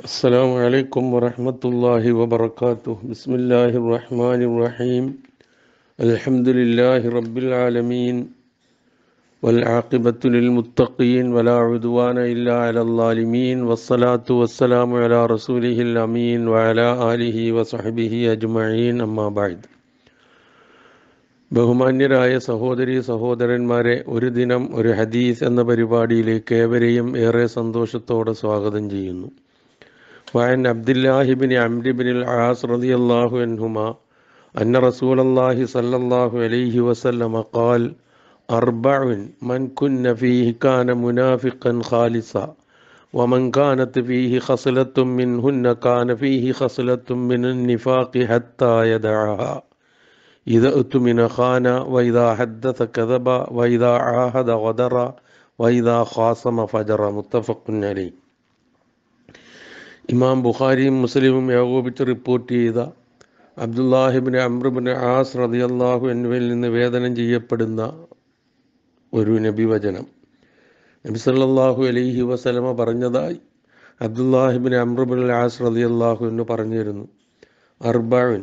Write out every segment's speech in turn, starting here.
السلام عليكم ورحمة الله وبركاته بسم الله الرحمن الرحيم الحمد لله رب العالمين والعاقبة للمتقين ولا عدوان إلا على الظالمين والصلاة والسلام على رسوله الأمين وعلى آله وصحبه أجمعين أما بعد ബഹുമാന്യരായ സഹോദരി സഹോദരന്മാരെ ഒരു ദിനം ഒരു ഹദീസ് എന്ന പരിപാടിയിലേക്ക് ഏവരെയും ഏറെ സന്തോഷത്തോടെ സ്വാഗതം ചെയ്യുന്നു وعن عبد الله بن عمرو بن العاص رضي الله عنهما أن رسول الله صلى الله عليه وسلم قال أربع من كن فيه كان منافقا خالصا ومن كانت فيه خصلة منهن كان فيه خصلة من النفاق حتى يدعها إذا أتمن خان وإذا حدث كذب وإذا عاهد غدر وإذا خاصم فجر متفق عليه ഇമാം ബുഖാരിയും മുസ്ലിമും ഏകോപിച്ച് റിപ്പോർട്ട് ചെയ്ത അബ്ദുല്ലാഹിബിൻ അമ്രുബിൻ ആസ് റതിയല്ലാഹു എന്നിവയിൽ നിന്ന് വേദനം ചെയ്യപ്പെടുന്ന ഒരു നബിവചനം നബി സല്ലല്ലാഹു അലൈഹി വസലമ പറഞ്ഞതായി അബ്ദുല്ലാഹിബിൻ അമ്രുബിൻ ആസ് റതിയല്ലാഹു എന്ന് പറഞ്ഞിരുന്നു അർബാവിൻ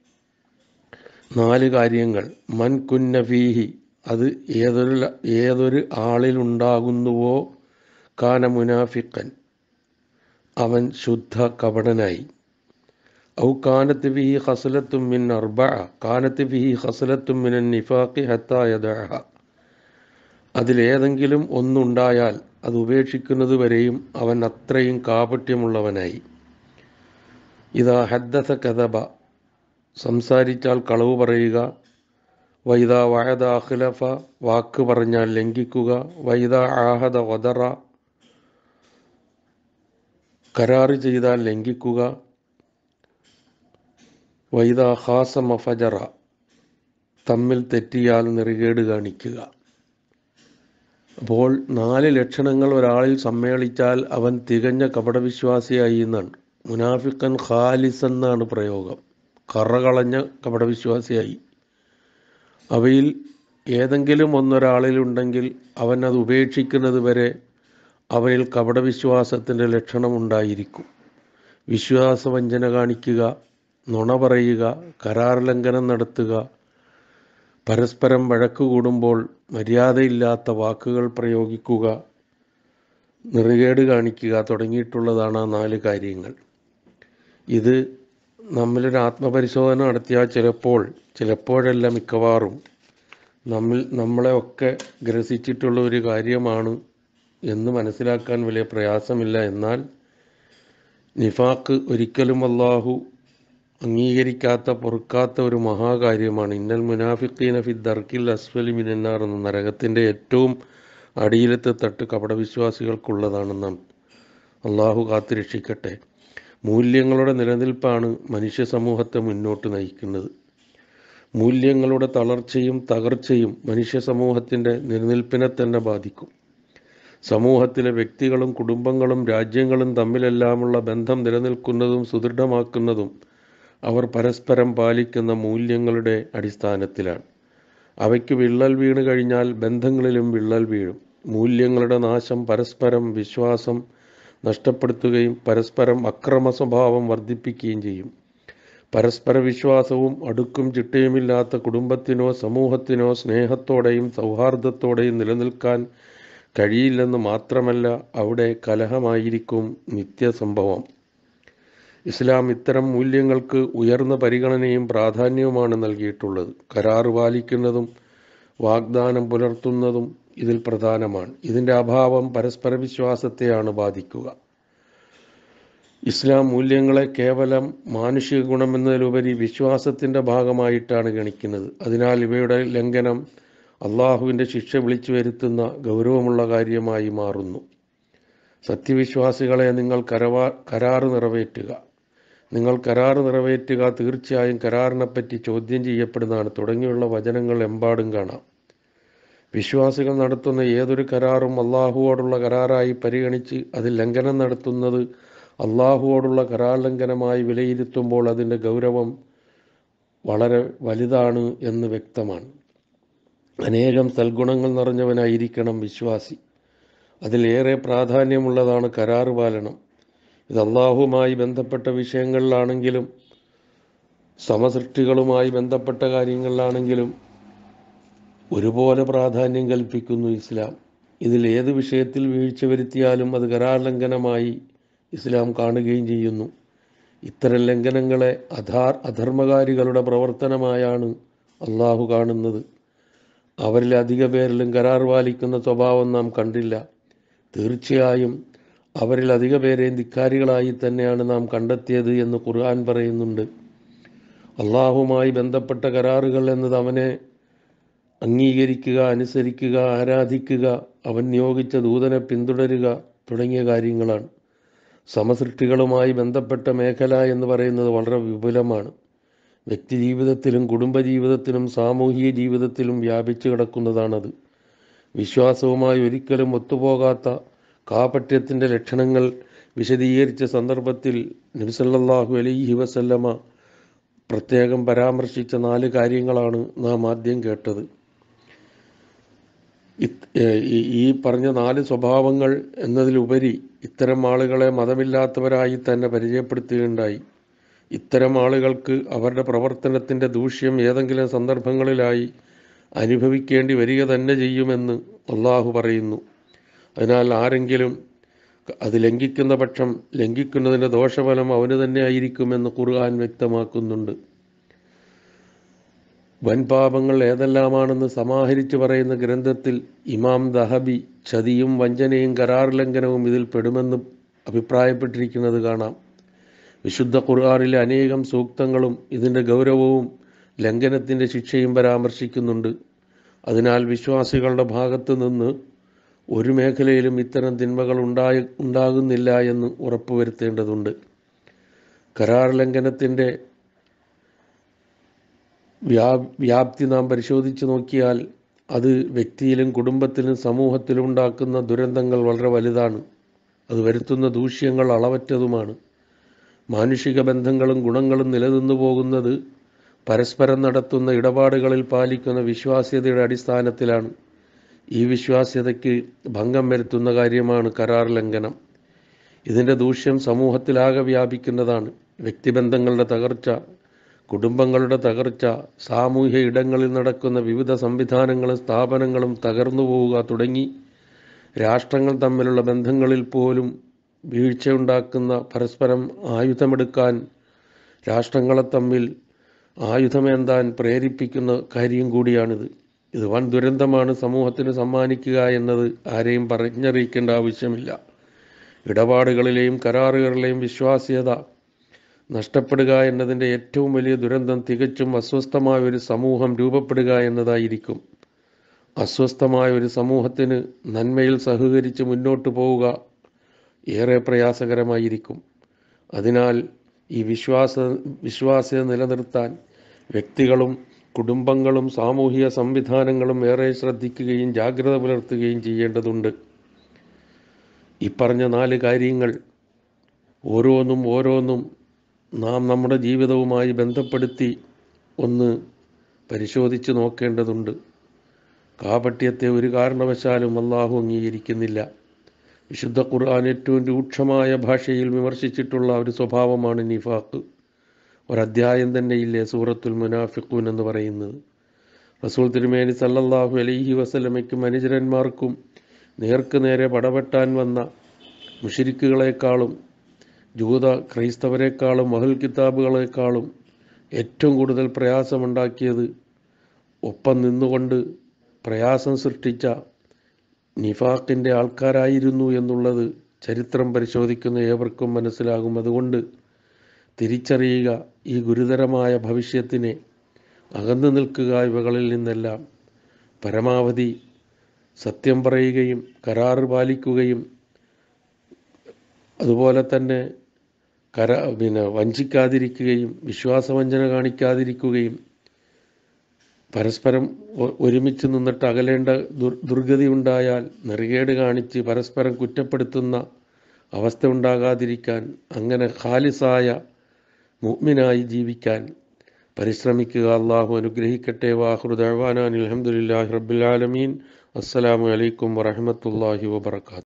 നാല് കാര്യങ്ങൾ മൻ കുന്ന ഫീഹി അത് ഏതൊരു ഏതൊരു ആളിലുണ്ടാകുന്നുവോ കാന മുനാഫിക്കൻ അവൻ ശുദ്ധ കപടനായി ഔ കാനത്ത് ഫിഹി ഹസലത്തും മിൻ അർബ കാനത്ത് ഫിഹി ഹസലത്തും മിൻ നിഫാഖി ഹത്തായദഹ അതിലേതെങ്കിലും ഒന്നുണ്ടായാൽ അത് ഉപേക്ഷിക്കുന്നത് വരെയും അവൻ അത്രയും കാപട്യമുള്ളവനായി ഇതാ ഹദ്ദസ കഥബ സംസാരിച്ചാൽ കളവ് പറയുക വൈദ വഹദ അഖ്ലഫ വാക്ക് പറഞ്ഞാൽ ലംഘിക്കുക വൈദ ആഹദ വദറ കരാറ് ചെയ്താൽ ലംഘിക്കുക വൈദ ഹാസമ ഫജറ തമ്മിൽ തെറ്റിയാൽ നെറുകേട് കാണിക്കുക അപ്പോൾ നാല് ലക്ഷണങ്ങൾ ഒരാളിൽ സമ്മേളിച്ചാൽ അവൻ തികഞ്ഞ കപടവിശ്വാസിയായി എന്നാണ് മുനാഫിക്കൻ ഖാലിസ് എന്നാണ് പ്രയോഗം കറകളഞ്ഞ കപടവിശ്വാസിയായി അവയിൽ ഏതെങ്കിലും ഒന്നൊരാളിലുണ്ടെങ്കിൽ അവൻ അത് ഉപേക്ഷിക്കുന്നത് വരെ അവനിൽ കപടവിശ്വാസത്തിൻ്റെ ലക്ഷണമുണ്ടായിരിക്കും വിശ്വാസവഞ്ചന കാണിക്കുക നുണ പറയുക കരാർ ലംഘനം നടത്തുക പരസ്പരം വഴക്ക് കൂടുമ്പോൾ മര്യാദയില്ലാത്ത വാക്കുകൾ പ്രയോഗിക്കുക നിറുകേട് കാണിക്കുക തുടങ്ങിയിട്ടുള്ളതാണ് ആ നാല് കാര്യങ്ങൾ ഇത് നമ്മളിൽ ആത്മപരിശോധന നടത്തിയാൽ ചിലപ്പോൾ ചിലപ്പോഴല്ല മിക്കവാറും നമ്മിൽ നമ്മളെ ഒക്കെ ഗ്രസിച്ചിട്ടുള്ള ഒരു കാര്യമാണ് എന്ന് മനസ്സിലാക്കാൻ വലിയ പ്രയാസമില്ല എന്നാൽ നിഫാക്ക് ഒരിക്കലും അള്ളാഹു അംഗീകരിക്കാത്ത പൊറുക്കാത്ത ഒരു മഹാകാര്യമാണ് ഇന്നൽ മുനാഫിഖീന ഫി ദർക്കിൽ അസ്വലി മിനന്നാർ എന്ന നരകത്തിൻ്റെ ഏറ്റവും അടിയിലത്തെ തട്ട് കപടവിശ്വാസികൾക്കുള്ളതാണെന്നാണ് അള്ളാഹു കാത്തുരക്ഷിക്കട്ടെ മൂല്യങ്ങളുടെ നിലനിൽപ്പാണ് മനുഷ്യ സമൂഹത്തെ മുന്നോട്ട് നയിക്കുന്നത് മൂല്യങ്ങളുടെ തളർച്ചയും തകർച്ചയും മനുഷ്യ സമൂഹത്തിൻ്റെ നിലനിൽപ്പിനെ തന്നെ ബാധിക്കും സമൂഹത്തിലെ വ്യക്തികളും കുടുംബങ്ങളും രാജ്യങ്ങളും തമ്മിലെല്ലാമുള്ള ബന്ധം നിലനിൽക്കുന്നതും സുദൃഢമാക്കുന്നതും അവർ പരസ്പരം പാലിക്കുന്ന മൂല്യങ്ങളുടെ അടിസ്ഥാനത്തിലാണ് അവയ്ക്ക് വിള്ളൽ വീണ് കഴിഞ്ഞാൽ ബന്ധങ്ങളിലും വിള്ളൽ വീഴും മൂല്യങ്ങളുടെ നാശം പരസ്പരം വിശ്വാസം നഷ്ടപ്പെടുത്തുകയും പരസ്പരം അക്രമ സ്വഭാവം വർദ്ധിപ്പിക്കുകയും ചെയ്യും പരസ്പര വിശ്വാസവും അടുക്കും ചിട്ടയുമില്ലാത്ത കുടുംബത്തിനോ സമൂഹത്തിനോ സ്നേഹത്തോടെയും സൗഹാർദ്ദത്തോടെയും നിലനിൽക്കാൻ കഴിയില്ലെന്ന് മാത്രമല്ല അവിടെ കലഹമായിരിക്കും നിത്യസംഭവം ഇസ്ലാം ഇത്തരം മൂല്യങ്ങൾക്ക് ഉയർന്ന പരിഗണനയും പ്രാധാന്യവുമാണ് നൽകിയിട്ടുള്ളത് കരാറ് പാലിക്കുന്നതും വാഗ്ദാനം പുലർത്തുന്നതും ഇതിൽ പ്രധാനമാണ് ഇതിൻ്റെ അഭാവം പരസ്പര വിശ്വാസത്തെയാണ് ബാധിക്കുക ഇസ്ലാം മൂല്യങ്ങളെ കേവലം മാനുഷിക ഗുണമെന്നതിലുപരി വിശ്വാസത്തിൻ്റെ ഭാഗമായിട്ടാണ് ഗണിക്കുന്നത് അതിനാൽ ഇവയുടെ ലംഘനം അള്ളാഹുവിൻ്റെ ശിക്ഷ വിളിച്ചു വരുത്തുന്ന ഗൗരവമുള്ള കാര്യമായി മാറുന്നു സത്യവിശ്വാസികളെ നിങ്ങൾ കരവാ കരാറ് നിറവേറ്റുക നിങ്ങൾ കരാറ് നിറവേറ്റുക തീർച്ചയായും കരാറിനെപ്പറ്റി ചോദ്യം ചെയ്യപ്പെടുന്നതാണ് തുടങ്ങിയുള്ള വചനങ്ങൾ എമ്പാടും കാണാം വിശ്വാസികൾ നടത്തുന്ന ഏതൊരു കരാറും അള്ളാഹുവോടുള്ള കരാറായി പരിഗണിച്ച് അതിൽ ലംഘനം നടത്തുന്നത് അള്ളാഹുവോടുള്ള കരാർ ലംഘനമായി വിലയിരുത്തുമ്പോൾ അതിൻ്റെ ഗൗരവം വളരെ വലുതാണ് എന്ന് വ്യക്തമാണ് അനേകം സൽഗുണങ്ങൾ നിറഞ്ഞവനായിരിക്കണം വിശ്വാസി അതിലേറെ പ്രാധാന്യമുള്ളതാണ് കരാറ് പാലനം ഇത് അള്ളാഹുമായി ബന്ധപ്പെട്ട വിഷയങ്ങളിലാണെങ്കിലും സമസൃഷ്ടികളുമായി ബന്ധപ്പെട്ട കാര്യങ്ങളിലാണെങ്കിലും ഒരുപോലെ പ്രാധാന്യം കൽപ്പിക്കുന്നു ഇസ്ലാം ഇതിൽ ഏത് വിഷയത്തിൽ വീഴ്ച വരുത്തിയാലും അത് കരാർ ലംഘനമായി ഇസ്ലാം കാണുകയും ചെയ്യുന്നു ഇത്തരം ലംഘനങ്ങളെ അധാർ അധർമ്മകാരികളുടെ പ്രവർത്തനമായാണ് അള്ളാഹു കാണുന്നത് അവരിൽ അധിക പേരിലും കരാർ പാലിക്കുന്ന സ്വഭാവം നാം കണ്ടില്ല തീർച്ചയായും അവരിൽ അധിക പേരെയും ധിക്കാരികളായി തന്നെയാണ് നാം കണ്ടെത്തിയത് എന്ന് ഖുർആൻ പറയുന്നുണ്ട് അള്ളാഹുമായി ബന്ധപ്പെട്ട കരാറുകൾ എന്നത് അവനെ അംഗീകരിക്കുക അനുസരിക്കുക ആരാധിക്കുക അവൻ നിയോഗിച്ച ദൂതനെ പിന്തുടരുക തുടങ്ങിയ കാര്യങ്ങളാണ് സമസൃഷ്ടികളുമായി ബന്ധപ്പെട്ട മേഖല എന്ന് പറയുന്നത് വളരെ വിപുലമാണ് വ്യക്തി ജീവിതത്തിലും കുടുംബജീവിതത്തിലും സാമൂഹിക ജീവിതത്തിലും വ്യാപിച്ചു കിടക്കുന്നതാണത് വിശ്വാസവുമായി ഒരിക്കലും ഒത്തുപോകാത്ത കാപട്യത്തിൻ്റെ ലക്ഷണങ്ങൾ വിശദീകരിച്ച സന്ദർഭത്തിൽ നബിസല്ലാഹു അലൈഹി വസല്ലമ പ്രത്യേകം പരാമർശിച്ച നാല് കാര്യങ്ങളാണ് നാം ആദ്യം കേട്ടത് ഇത്- ഏ- ഈ- ഈ പറഞ്ഞ നാല് സ്വഭാവങ്ങൾ എന്നതിലുപരി ഇത്തരം ആളുകളെ മതമില്ലാത്തവരായി തന്നെ പരിചയപ്പെടുത്തുകയുണ്ടായി ഇത്തരം ആളുകൾക്ക് അവരുടെ പ്രവർത്തനത്തിൻ്റെ ദൂഷ്യം ഏതെങ്കിലും സന്ദർഭങ്ങളിലായി അനുഭവിക്കേണ്ടി വരിക തന്നെ ചെയ്യുമെന്ന് അള്ളാഹു പറയുന്നു അതിനാൽ ആരെങ്കിലും അത് ലംഘിക്കുന്ന പക്ഷം ലംഘിക്കുന്നതിൻ്റെ ദോഷഫലം അവന് തന്നെ ആയിരിക്കുമെന്ന് ഖുർആൻ വ്യക്തമാക്കുന്നുണ്ട് വൻപാപങ്ങൾ ഏതെല്ലാമാണെന്ന് സമാഹരിച്ച് പറയുന്ന ഗ്രന്ഥത്തിൽ ഇമാം ദഹബി ചതിയും വഞ്ചനയും കരാർ ലംഘനവും ഇതിൽ പെടുമെന്ന് അഭിപ്രായപ്പെട്ടിരിക്കുന്നത് കാണാം വിശുദ്ധ ഖുർആാനിലെ അനേകം സൂക്തങ്ങളും ഇതിൻ്റെ ഗൗരവവും ലംഘനത്തിൻ്റെ ശിക്ഷയും പരാമർശിക്കുന്നുണ്ട് അതിനാൽ വിശ്വാസികളുടെ ഭാഗത്ത് നിന്ന് ഒരു മേഖലയിലും ഇത്തരം തിന്മകൾ ഉണ്ടായി ഉണ്ടാകുന്നില്ല എന്ന് ഉറപ്പുവരുത്തേണ്ടതുണ്ട് കരാർ ലംഘനത്തിൻ്റെ വ്യാ വ്യാപ്തി നാം പരിശോധിച്ച് നോക്കിയാൽ അത് വ്യക്തിയിലും കുടുംബത്തിലും സമൂഹത്തിലും ഉണ്ടാക്കുന്ന ദുരന്തങ്ങൾ വളരെ വലുതാണ് അത് വരുത്തുന്ന ദൂഷ്യങ്ങൾ അളവറ്റതുമാണ് മാനുഷിക ബന്ധങ്ങളും ഗുണങ്ങളും നിലനിന്നു പോകുന്നത് പരസ്പരം നടത്തുന്ന ഇടപാടുകളിൽ പാലിക്കുന്ന വിശ്വാസ്യതയുടെ അടിസ്ഥാനത്തിലാണ് ഈ വിശ്വാസ്യതയ്ക്ക് ഭംഗം വരുത്തുന്ന കാര്യമാണ് കരാർ ലംഘനം ഇതിൻ്റെ ദൂഷ്യം സമൂഹത്തിലാകെ വ്യാപിക്കുന്നതാണ് വ്യക്തിബന്ധങ്ങളുടെ തകർച്ച കുടുംബങ്ങളുടെ തകർച്ച സാമൂഹ്യ ഇടങ്ങളിൽ നടക്കുന്ന വിവിധ സംവിധാനങ്ങളും സ്ഥാപനങ്ങളും തകർന്നു പോവുക തുടങ്ങി രാഷ്ട്രങ്ങൾ തമ്മിലുള്ള ബന്ധങ്ങളിൽ പോലും വീഴ്ചയുണ്ടാക്കുന്ന പരസ്പരം ആയുധമെടുക്കാൻ രാഷ്ട്രങ്ങളെ തമ്മിൽ ആയുധമേന്താൻ പ്രേരിപ്പിക്കുന്ന കാര്യം കൂടിയാണിത് ഇത് വൻ ദുരന്തമാണ് സമൂഹത്തിന് സമ്മാനിക്കുക എന്നത് ആരെയും പറഞ്ഞറിയിക്കേണ്ട ആവശ്യമില്ല ഇടപാടുകളിലെയും കരാറുകളിലെയും വിശ്വാസ്യത നഷ്ടപ്പെടുക എന്നതിൻ്റെ ഏറ്റവും വലിയ ദുരന്തം തികച്ചും അസ്വസ്ഥമായ ഒരു സമൂഹം രൂപപ്പെടുക എന്നതായിരിക്കും അസ്വസ്ഥമായ ഒരു സമൂഹത്തിന് നന്മയിൽ സഹകരിച്ച് മുന്നോട്ട് പോവുക ഏറെ പ്രയാസകരമായിരിക്കും അതിനാൽ ഈ വിശ്വാസ വിശ്വാസ്യത നിലനിർത്താൻ വ്യക്തികളും കുടുംബങ്ങളും സാമൂഹിക സംവിധാനങ്ങളും ഏറെ ശ്രദ്ധിക്കുകയും ജാഗ്രത പുലർത്തുകയും ചെയ്യേണ്ടതുണ്ട് ഈ പറഞ്ഞ നാല് കാര്യങ്ങൾ ഓരോന്നും ഓരോന്നും നാം നമ്മുടെ ജീവിതവുമായി ബന്ധപ്പെടുത്തി ഒന്ന് പരിശോധിച്ച് നോക്കേണ്ടതുണ്ട് കാപട്യത്തെ ഒരു കാരണവശാലും അള്ളാഹു അംഗീകരിക്കുന്നില്ല വിശുദ്ധ ഖുർആൻ ഏറ്റവും രൂക്ഷമായ ഭാഷയിൽ വിമർശിച്ചിട്ടുള്ള ഒരു സ്വഭാവമാണ് നിഫാഖ് ഒരധ്യായം തന്നെയില്ലേ സൂറത്തുൽ മുനാഫിഖൂൻ എന്ന് പറയുന്നത് റസൂൽ തിരുമേനി സല്ലല്ലാഹു അലൈഹി വസല്ലമയ്ക്കും അനുചരന്മാർക്കും നേർക്ക് നേരെ പടവെട്ടാൻ വന്ന മുഷിരിക്കുകളെക്കാളും ജൂത ക്രൈസ്തവരെക്കാളും മഹൽ കിതാബുകളെക്കാളും ഏറ്റവും കൂടുതൽ പ്രയാസമുണ്ടാക്കിയത് ഒപ്പം നിന്നുകൊണ്ട് പ്രയാസം സൃഷ്ടിച്ച നിഫാഖിൻ്റെ ആൾക്കാരായിരുന്നു എന്നുള്ളത് ചരിത്രം പരിശോധിക്കുന്ന ഏവർക്കും മനസ്സിലാകും അതുകൊണ്ട് തിരിച്ചറിയുക ഈ ഗുരുതരമായ ഭവിഷ്യത്തിനെ അകന്നു നിൽക്കുക ഇവകളിൽ നിന്നെല്ലാം പരമാവധി സത്യം പറയുകയും കരാറ് പാലിക്കുകയും അതുപോലെ തന്നെ കര പിന്നെ വഞ്ചിക്കാതിരിക്കുകയും വിശ്വാസവഞ്ചന കാണിക്കാതിരിക്കുകയും പരസ്പരം ഒ- ഒരുമിച്ച് നിന്നിട്ട് അകലേണ്ട ദുർ ദുർഗതി ഉണ്ടായാൽ നെറുകേട് കാണിച്ച് പരസ്പരം കുറ്റപ്പെടുത്തുന്ന അവസ്ഥ ഉണ്ടാകാതിരിക്കാൻ അങ്ങനെ ഖാലിസായ മുഅ്മിനായി ജീവിക്കാൻ പരിശ്രമിക്കുക അള്ളാഹു അനുഗ്രഹിക്കട്ടെ വാഹൃദാൻ അലഹമുല്ലാഹി റബ്ബുലാലമീൻ അസ്സലാമു അലൈക്കും വറഹമത്തല്ലാഹി വബർക്കാത്തു